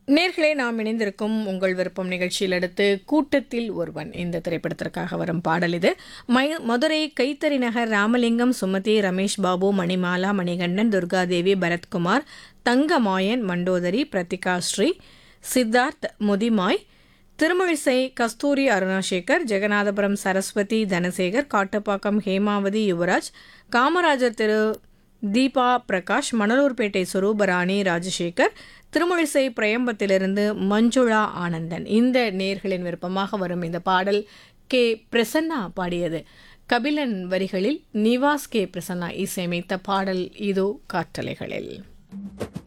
நேர்களே நாம் இணைந்திருக்கும் உங்கள் விருப்பம் நிகழ்ச்சியில் அடுத்து கூட்டத்தில் ஒருவன் இந்த திரைப்படத்திற்காக வரும் பாடல் இது மை மதுரை கைத்தறி நகர் ராமலிங்கம் சுமதி ரமேஷ் பாபு மணிமாலா மணிகண்டன் துர்காதேவி பரத்குமார் தங்கமாயன் மண்டோதரி பிரத்திகா ஸ்ரீ சித்தார்த் முதிமாய் திருமழிசை கஸ்தூரி அருணாசேகர் ஜெகநாதபுரம் சரஸ்வதி தனசேகர் காட்டுப்பாக்கம் ஹேமாவதி யுவராஜ் காமராஜர் திரு தீபா பிரகாஷ் மணலூர்பேட்டை சுரூபராணி ராஜசேகர் திருமழிசை பிரயம்பத்திலிருந்து மஞ்சுளா ஆனந்தன் இந்த நேர்களின் விருப்பமாக வரும் இந்த பாடல் கே பிரசன்னா பாடியது கபிலன் வரிகளில் நிவாஸ் கே பிரசன்னா இசையமைத்த பாடல் இதோ காற்றலைகளில்